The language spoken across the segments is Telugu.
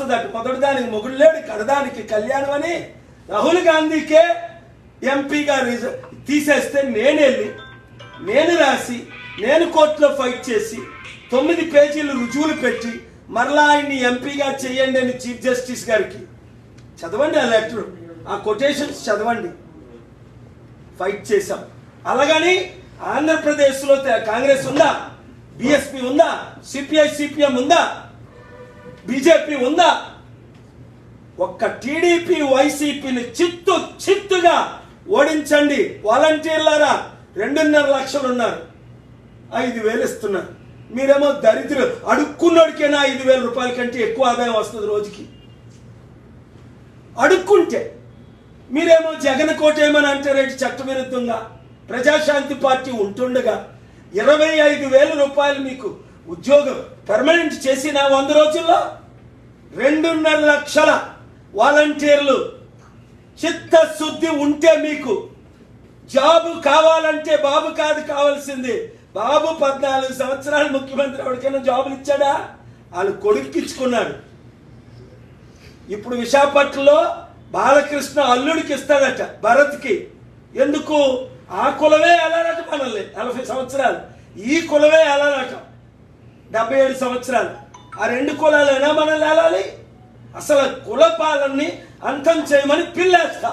వస్తుందట మొదటి దానికి మొగుడు లేడు కడదానికి కళ్యాణం అని రాహుల్ గాంధీకే ఎంపీగా రిజ- తీసేస్తే నేను వెళ్ళి నేను రాసి నేను కోర్టులో ఫైట్ చేసి తొమ్మిది పేజీలు రుజువులు పెట్టి మరలా ఆయన్ని ఎంపీగా చేయండి అని చీఫ్ జస్టిస్ గారికి చదవండి ఆ లెటర్ ఆ కొటేషన్స్ చదవండి ఫైట్ చేశాం అలాగని ఆంధ్రప్రదేశ్లో తే- కాంగ్రెస్ ఉందా బిఎస్పి ఉందా సిపిఐ సిపిఎం ఉందా బీజేపీ ఉందా ఒక్క టీడీపీ వైసీపీని చిత్తు చిత్తుగా ఓడించండి వాలంటీర్లారా రెండున్నర లక్షలు ఉన్నారు ఐదు వేలు ఇస్తున్నారు మీరేమో దరిద్రులు అడుక్కున్నోడికైనా ఐదు వేల రూపాయల కంటే ఎక్కువ ఆదాయం వస్తుంది రోజుకి అడుక్కుంటే మీరేమో జగన్ కోటేమని అంటారేంటి చట్టవిరుద్ధంగా ప్రజాశాంతి పార్టీ ఉంటుండగా ఇరవై ఐదు వేల రూపాయలు మీకు ఉద్యోగం పర్మనెంట్ చేసిన వంద రోజుల్లో రెండున్నర లక్షల వాలంటీర్లు చిత్తశుద్ధి ఉంటే మీకు జాబు కావాలంటే బాబు కాదు కావాల్సింది బాబు పద్నాలుగు సంవత్సరాలు ముఖ్యమంత్రి ఎవరికైనా జాబులు ఇచ్చాడా వాళ్ళు కొడుక్కిచ్చుకున్నాడు ఇప్పుడు విశాఖపట్నంలో బాలకృష్ణ అల్లుడికి ఇస్తాడట భరత్కి ఎందుకు ఆ కులమే ఎలారట మనల్ని నలభై సంవత్సరాలు ఈ కులమే ఎలారట డెబ్బై ఏడు సంవత్సరాలు ఆ రెండు కులాలైనా మనల్ని వెళ్ళాలి అసలు కుల పాలనని అంతం చేయమని పిల్లేస్తా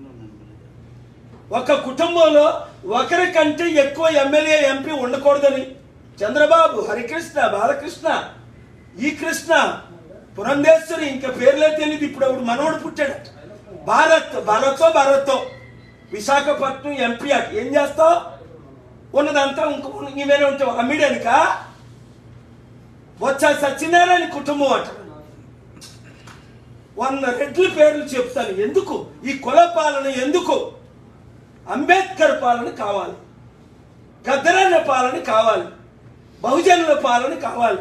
ఒక కుటుంబంలో ఒకరికంటే ఎక్కువ ఎమ్మెల్యే ఎంపీ ఉండకూడదని చంద్రబాబు హరికృష్ణ బాలకృష్ణ ఈ కృష్ణ పురంధేశ్వరి ఇంకా పేర్లే తెలియదు ఇప్పుడు అప్పుడు మనోడు పుట్టాడట భారత్ భారత్తో భారత్తో విశాఖపట్నం ఎంపీ అట ఏం చేస్తావు ఉన్నదంతా ఇంకో ఇవేనే ఉంటావు అమ్మిడానిక వచ్చా సత్యనారాయణ కుటుంబం అట వంద రెడ్ల పేర్లు చెప్తాను ఎందుకు ఈ కుల పాలన ఎందుకు అంబేద్కర్ పాలన కావాలి గద్దరన్న పాలన కావాలి బహుజనుల పాలన కావాలి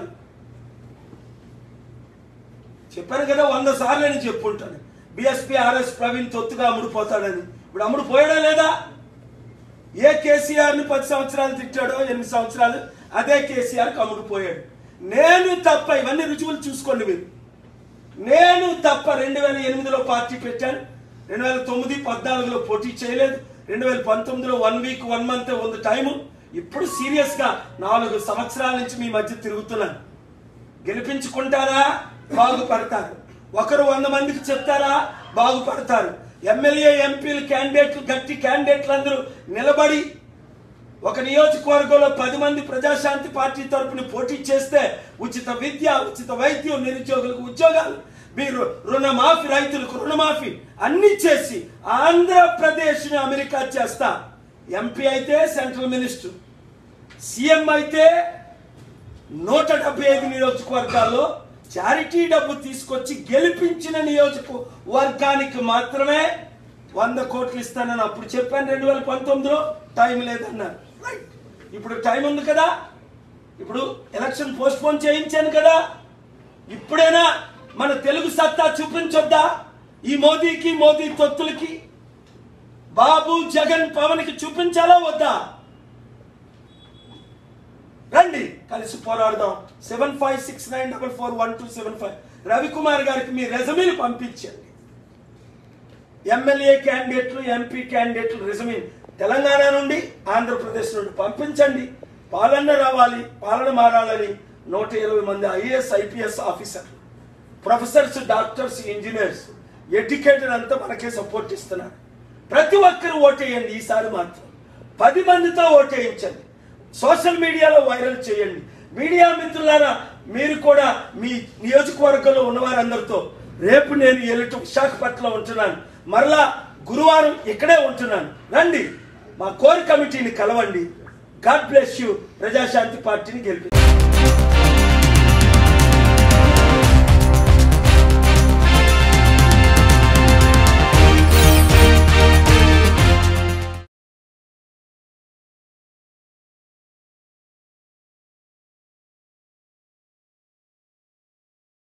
చెప్పాను కదా వంద సార్లు అని చెప్పుంటాను బిఎస్పీ ఆర్ఎస్ ప్రవీణ్ తొత్తుగా అమ్ముడుపోతాడని ఇప్పుడు అమ్ముడు పోయాడా లేదా ఏ కేసీఆర్ ని పది సంవత్సరాలు తిట్టాడో ఎనిమిది సంవత్సరాలు అదే కేసీఆర్ కి అమ్ముడు పోయాడు నేను తప్ప ఇవన్నీ రుజువులు చూసుకోండి మీరు నేను తప్ప రెండు వేల ఎనిమిదిలో పార్టీ పెట్టాను రెండు వేల తొమ్మిది పద్నాలుగులో పోటీ చేయలేదు రెండు వేల పంతొమ్మిదిలో వన్ వీక్ వన్ మంత్ ఉంది టైము ఇప్పుడు సీరియస్ గా నాలుగు సంవత్సరాల నుంచి మీ మధ్య తిరుగుతున్నాను గెలిపించుకుంటారా బాగుపడతారు ఒకరు వంద మందికి చెప్తారా బాగుపడతారు ఎమ్మెల్యే ఎంపీలు క్యాండిడేట్లు గట్టి క్యాండిడేట్లు అందరూ నిలబడి ఒక నియోజకవర్గంలో పది మంది ప్రజాశాంతి పార్టీ తరపున పోటీ చేస్తే ఉచిత విద్య ఉచిత వైద్యం నిరుద్యోగులకు ఉద్యోగాలు మీరు రుణమాఫీ రైతులకు రుణమాఫీ అన్ని చేసి ఆంధ్రప్రదేశ్ ని అమెరికా చేస్తా ఎంపీ అయితే సెంట్రల్ మినిస్టర్ సీఎం అయితే నూట డెబ్బై ఐదు నియోజకవర్గాల్లో చారిటీ డబ్బు తీసుకొచ్చి గెలిపించిన నియోజకవర్గానికి మాత్రమే వంద కోట్లు ఇస్తానని అప్పుడు చెప్పాను రెండు వేల పంతొమ్మిదిలో టైం లేదన్నారు రైట్ ఇప్పుడు టైం ఉంది కదా ఇప్పుడు ఎలక్షన్ పోస్ట్ పోన్ చేయించాను కదా ఇప్పుడైనా మన తెలుగు సత్తా చూపించొద్దా ఈ మోదీకి మోదీ తొత్తులకి బాబు జగన్ పవన్కి చూపించాలా వద్దా రండి కలిసి పోరాడదాం seven five six nine double four one two seven five Ravikumar గారికి మీ రెజమీని పంపించండి ఎమ్మెల్యే క్యాండిడేట్లు ఎంపీ క్యాండిడేట్లు రెజమీన్ తెలంగాణ నుండి ఆంధ్రప్రదేశ్ నుండి పంపించండి పాలన రావాలి పాలన మారాలని నూట ఇరవై మంది IAS IPS officer professors doctors engineers educated అంతా మనకే సపోర్ట్ ఇస్తున్నారు ప్రతి ఒక్కరు ఓటేయండి ఈసారి మాత్రం పది మందితో ఓటేయించండి సోషల్ మీడియాలో వైరల్ చేయండి మీడియా మిత్రులారా మీరు కూడా మీ నియోజకవర్గంలో ఉన్న వారందరితో రేపు నేను ఎలుట విశాఖపట్నంలో ఉంటున్నాను మరలా గురువారం ఇక్కడే ఉంటున్నాను రండి మా కోర్ కమిటీని కలవండి గాడ్ బ్లెస్ యూ ప్రజాశాంతి పార్టీని గెలిపి